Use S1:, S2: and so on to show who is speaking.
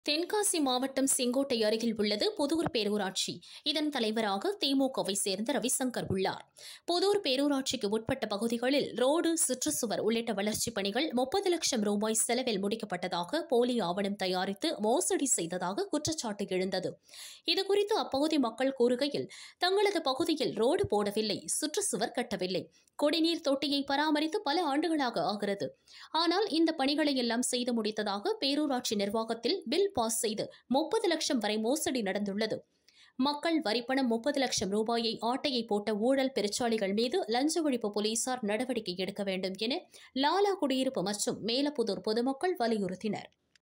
S1: தென்காசி மாவட்டம் செங்கோட்டை அருகில் உள்ளது புதூர் பேரூராட்சி இதன் தலைவராக திமுகவை சேர்ந்த ரவிசங்கர் உள்ளார் புதூர் பேரூராட்சிக்கு உட்பட்ட பகுதிகளில் ரோடு சுற்றுச்சுவர் உள்ளிட்ட வளர்ச்சிப் பணிகள் முப்பது லட்சம் ரூபாய் செலவில் முடிக்கப்பட்டதாக போலி ஆவணம் தயாரித்து மோசடி செய்ததாக குற்றச்சாட்டு எழுந்தது இதுகுறித்து அப்பகுதி மக்கள் கூறுகையில் தங்களது பகுதியில் ரோடு போடவில்லை சுற்றுச்சுவர் கட்டவில்லை குடிநீர் தொட்டியை பராமரித்து பல ஆண்டுகளாக ஆகிறது ஆனால் இந்த பணிகளை எல்லாம் செய்து முடித்ததாக பேரூராட்சி நிர்வாகத்தில் பில் பாஸ் செய்து முப்பது லட்சம் வரை மோசடி நடந்துள்ளது மக்கள் வரிப்பணம் முப்பது லட்சம் ரூபாயை ஆட்டையை போட்ட ஊழல் பெருச்சாளிகள் மீது லஞ்ச ஒழிப்பு போலீசார் நடவடிக்கை எடுக்க வேண்டும் என லாலா குடியிருப்பு மற்றும் மேலப்புதூர் பொதுமக்கள் வலியுறுத்தினர்